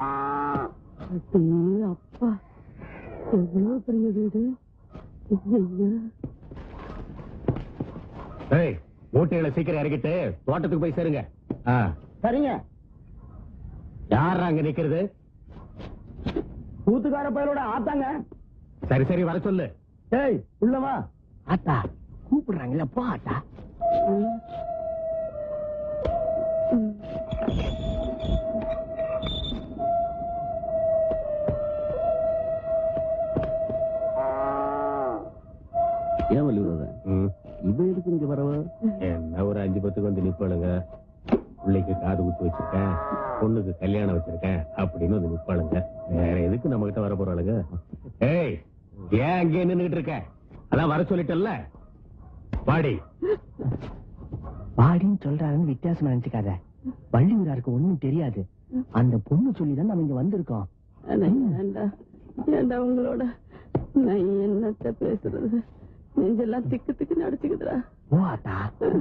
அடே அப்பா எவ்வளவு பெரிய வீடு ஐயா ஏய் மூட்டைகளை சீக்கிரம் இறக்கிட்டு தோட்டத்துக்கு போய் சேருங்க ஆ, சரிங்க யார் அங்க நிக்கிறது கூத்துக்கார பயலோட ஆத்தாங்க சரி சரி வர சொல்லு ஏய் உள்ளவா ஆத்தா கூப்பிடுறாங்கல்ல போ ஆத்தா ஏன் வலிவுறத ம், இவ எதுக்கு இங்க வரவ என்ன ஒரு அஞ்சு பத்துக்கு வந்து நிப்பாளுங்க பிள்ளைக்கு காது குத்து வச்சிருக்கேன் பொண்ணுக்கு கல்யாணம் வச்சிருக்கேன் அப்படின்னு வந்து நிப்பாளுங்க வேற எதுக்கு நம்ம கிட்ட வர போறாளுங்க ஏய் ஏன் அங்கே நின்னுகிட்டு இருக்க அதான் வர சொல்லிட்டல்ல பாடி வாடின்னு சொல்றாருன்னு வித்தியாசமா நினைச்சுக்காத வள்ளியூராருக்கு ஒண்ணும் தெரியாது அந்த பொண்ணு சொல்லிதான் நம்ம இங்க வந்திருக்கோம் ஆனா ஏன்டா ஏன்டா உங்களோட நான் என்னத்த பேசுறது நெஞ்செல்லாம் திக்கு திக்கு நடிச்சுக்குதுடா ஓ ஆத்தா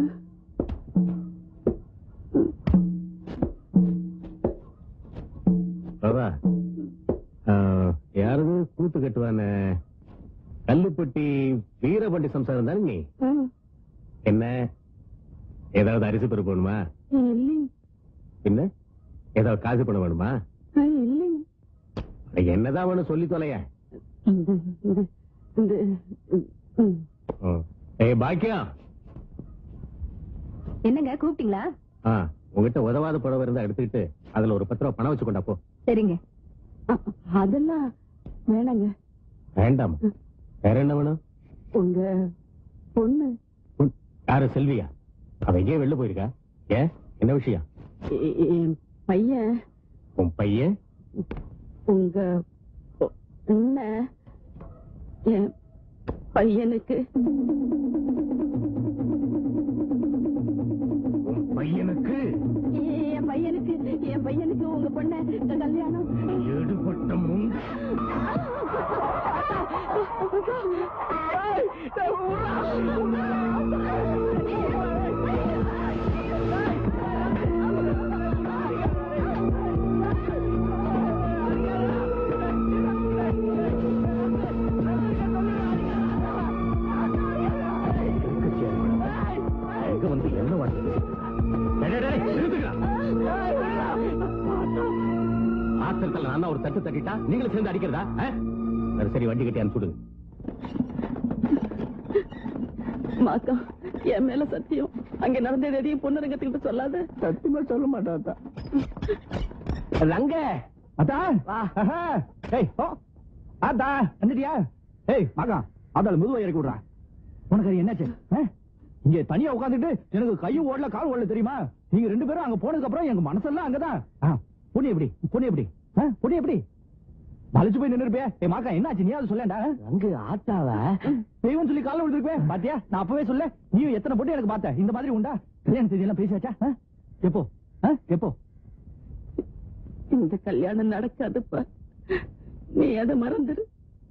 பாபா ஆ, யாரது கூத்து கட்டுவான கல்லுப்பட்டி வீரபண்டி சம்சாரம் தானே நீ ம், என்ன ஏதாவது அரிசி பருப்பு வேணுமா இல்லைங்க என்ன ஏதாவது காசு பணம் வேணுமா ஆ, இல்லைங்க அட, என்னதான் வேணும் சொல்லி தொலைய இந்த இந்த இந்த ம், ஏய் பாக்கியம் என்னங்க கூப்பிட்டீங்களா ஆ, உங்ககிட்ட உதவாத புடவை இருந்தா எடுத்துக்கிட்டு அதுல ஒரு பத்து ரூபா பணம் வச்சு கொண்டா போ சரிங்க அ- அதெல்லாம் வேணாங்க வேண்டாம் வேற என்ன வேணும் உங்க பொண்ணு உன்- யாரு செல்வியா அவ எங்கேயோ வெளில போயிருக்கா ஏன் என்ன விஷயம் எ- என் பையன் உன் பையன் உங்க பொ- அண்ணன் என் பையனுக்கு உன் பையனுக்கு என் பையனுக்கு என் பையனுக்கு உங்க பொண்ண கல்யாணம் ஈடுபட்ட முன் எங்க வந்து என்ன வார்த்தை ஆத்திரத்துல நான் ஒரு தட்டு தட்டிட்டா நீங்களும் சேர்ந்து அடிக்கிறதா ஆ? சரி சரி வண்டி கட்டி அனுப்பிச்சுடுங்க மாக்கா என் மேல சத்தியம் அங்க நடந்தது எதையும் பொண்ணுரங்கத்துக்கிட்ட சொல்லாத சத்தியமா சொல்ல மாட்டாத்தா ரங்க அத்தா ஆஹா. ஏய் ஓ ஆத்தா வந்துட்டியா ஏய் மகா அதால மெதுவா இறக்கி விடுறா உனக்கு அது என்னாச்சு ஆ? இங்க தனியா உட்காந்துட்டு எனக்கு கையும் ஓடல கால் ஓடல தெரியுமா நீங்க ரெண்டு பேரும் அங்க போனதுக்கு அப்புறம் எங்க மனசெல்லாம் அங்கதான் ஆ, பொண்ணு எப்படி பொண்ணு எப்படி ஆ, பொண்ணு எப்படி மலைச்சு போய் நின்று இருப்பே ஏய் மாக்கா என்னாச்சு நீ அது சொல்லேன்டா ரங்கு ஆத்தாவ தெய்வம் சொல்லி கால விழுந்திருப்பேன் பாத்தியா நான் அப்பவே சொல்ல நீயும் எத்தனை பொண்ணு எனக்கு பார்த்த இந்த மாதிரி உண்டா கல்யாண தேதி எல்லாம் பேசியாச்சா ஆ? எப்போ ஆ? எப்போ இந்த கல்யாணம் நடக்காதுப்பா நீ அதை மறந்துடு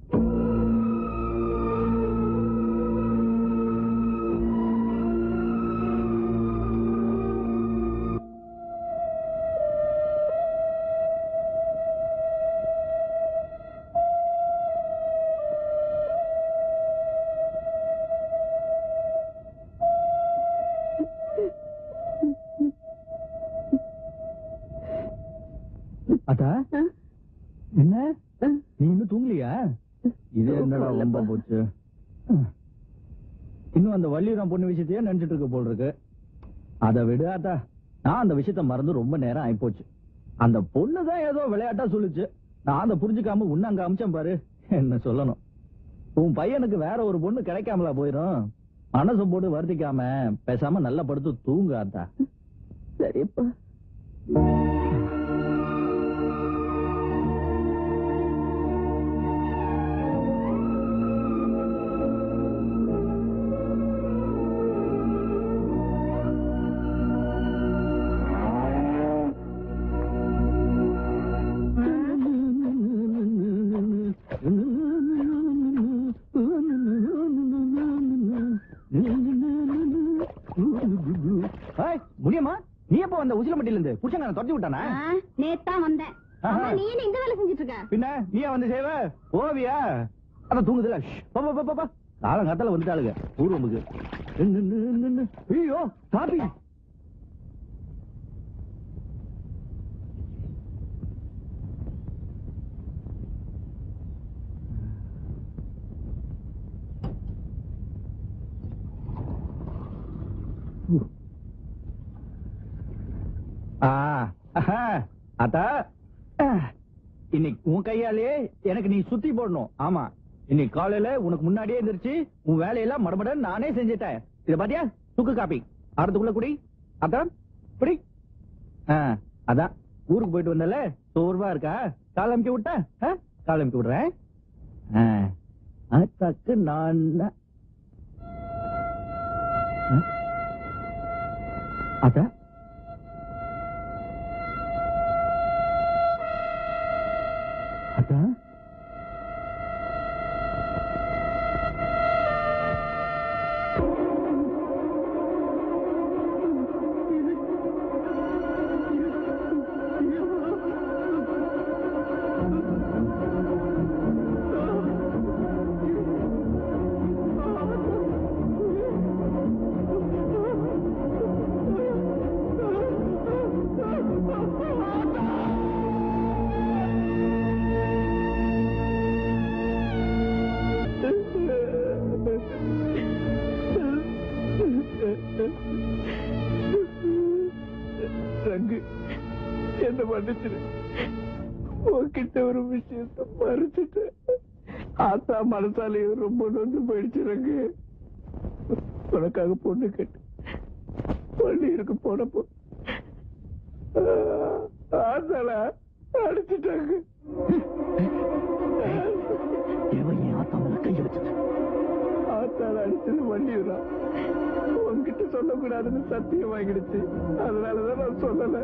அத்தா ஆ? என்ன ஆ? நீ இன்னும் தூங்கலையா இது என்னடா தூக்கம் ரொம்ப இல்லப்பா. போச்சு இன்னும் அந்த வள்ளியூரம் பொண்ணு விஷயத்தையே நினைச்சிட்டு இருக்க போல் இருக்கு அதை விடு ஆத்தா நான் அந்த விஷயத்த மறந்து ரொம்ப நேரம் ஆயிப்போச்சு அந்த பொண்ணு தான் ஏதோ விளையாட்டா சொல்லுச்சு நான் அதை புரிஞ்சுக்காம உன்ன அங்க அமிச்சேன் பாரு என்ன சொல்லணும் உன் பையனுக்கு வேற ஒரு பொண்ணு கிடைக்காமலா போயிரும் மனசு போட்டு வருத்திக்காம பேசாம நல்லா படுத்து தூங்கு ஆத்தா சரிப்பா ஏய், முடியுமா நீ எப்போ வந்த உசிலம்பட்டியில இருந்து புருஷன் துரத்தி விட்டானா நேத்தான் வந்தேன் அம்மா, நீ என்ன இந்த வேலை செஞ்சுட்டு இருக்க பின்ன நீயா வந்து செய்வ ஓவியா அதான் தூங்குதுல ஷ், போ, போ, போ, போ, போ. காலங்காத்தால வந்துட்டாளுங்க பூர்வமுக்கு நின்னு, நின்னு, நின்னு. ஐயோ காபி ஆ, ஆஹா, அத்தா அஹ், இன்னைக்கு உன் கையாலே எனக்கு நீ சுத்தி போடணும் ஆமா இன்னைக்கு காலையில உனக்கு முன்னாடியே எந்திரிச்சு உன் வேலையெல்லாம் மடமடன் நானே செஞ்சுட்டேன் இத பாத்தியா சுக்கு காப்பி ஆறதுக்குள்ள குடி அதான் குடி ஆ, அதான் ஊருக்கு போயிட்டு வந்தல சோர்வா இருக்கா கால் அமுக்கி விட்ட ஆ? கால் அமுக்கி விடுறேன் ஆ, அத்தாக்கு நான் தான். ஆ? அத்தா அத்தா ரங்கு என்ன மன்னிச்சிரு உன்கிட்ட ஒரு விஷயத்த மறைச்சிட்டேன் ஆத்தா மனசாலையும் ரொம்ப நொந்து போயிடுச்சு ரங்கு உனக்காக பொண்ணு கேட்டு பள்ளியிருக்கு போனப்போ ஆத்தால அடிச்சிட்டாங்க ஆத்தால அடிச்சது வண்டியூரா உன்கிட்ட சொல்லக்கூடாதுன்னு சத்தியம் வாங்கிடுச்சு அதனாலதான் நான் சொல்லல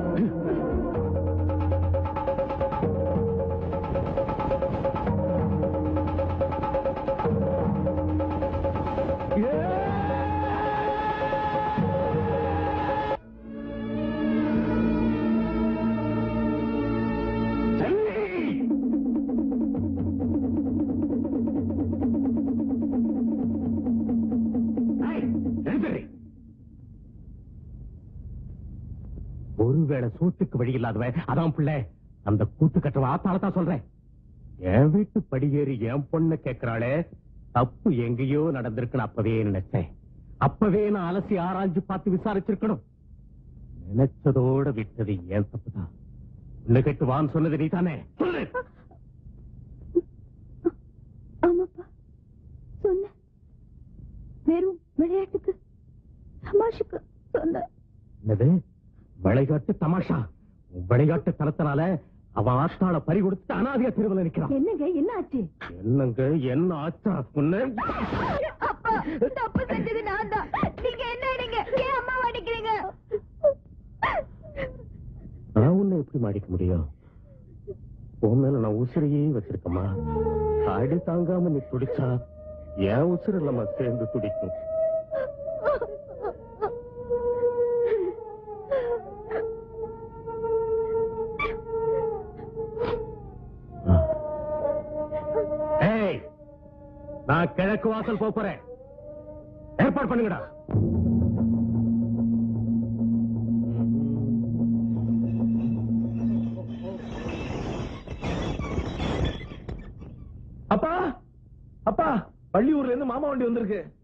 ஒருவேளை சோத்துக்கு வழி இல்லாதவன் அதான் பிள்ளை அந்த கூத்து கட்டுற ஆத்தால தான் சொல்றேன் என் வீட்டு படியேறி என் பொண்ணு கேக்குறாளே தப்பு எங்கேயோ நடந்திருக்குன்னு அப்பவே நினைச்சேன் அப்பவே நான் அலசி ஆராய்ஞ்சு பார்த்து விசாரிச்சிருக்கணும் நினைச்சதோட விட்டது ஏன் தப்புதான் உன்னை கெட்டு வான்னு சொன்னது நீ தானே சொல்லு ஆமாப்பா சொன்ன வெறும் விளையாட்டுக்கு தமாஷுக்கு சொன்ன என்னது விளையாட்டு தமாஷா உன் விளையாட்டு தனத்தினால அவன் ஆத்தாள பறி கொடுத்து அனாதையா தெருவில் நிக்கிறான் என்னங்க என்ன ஆச்சு என்னங்க என்ன ஆச்சா உன்னை அப்பா தப்பு செஞ்சது நான் தான் நீங்க என்ன அடிங்க ஏன் அம்மா அடிக்கிறீங்க நான் உன்னை எப்படி மாடிக்க முடியும் உன் மேல நான் உசிரையே வச்சிருக்கமா அடி தாங்காம நீ துடிச்சா என் உசுறு நம்ம சேர்ந்து துடிக்கும் ஏய், நான் கிழக்கு வாசல் போப் போறேன் ஏற்பாடு பண்ணுங்கடா அப்பா அப்பா பள்ளியூர்ல இருந்து மாமா வண்டி வந்திருக்கு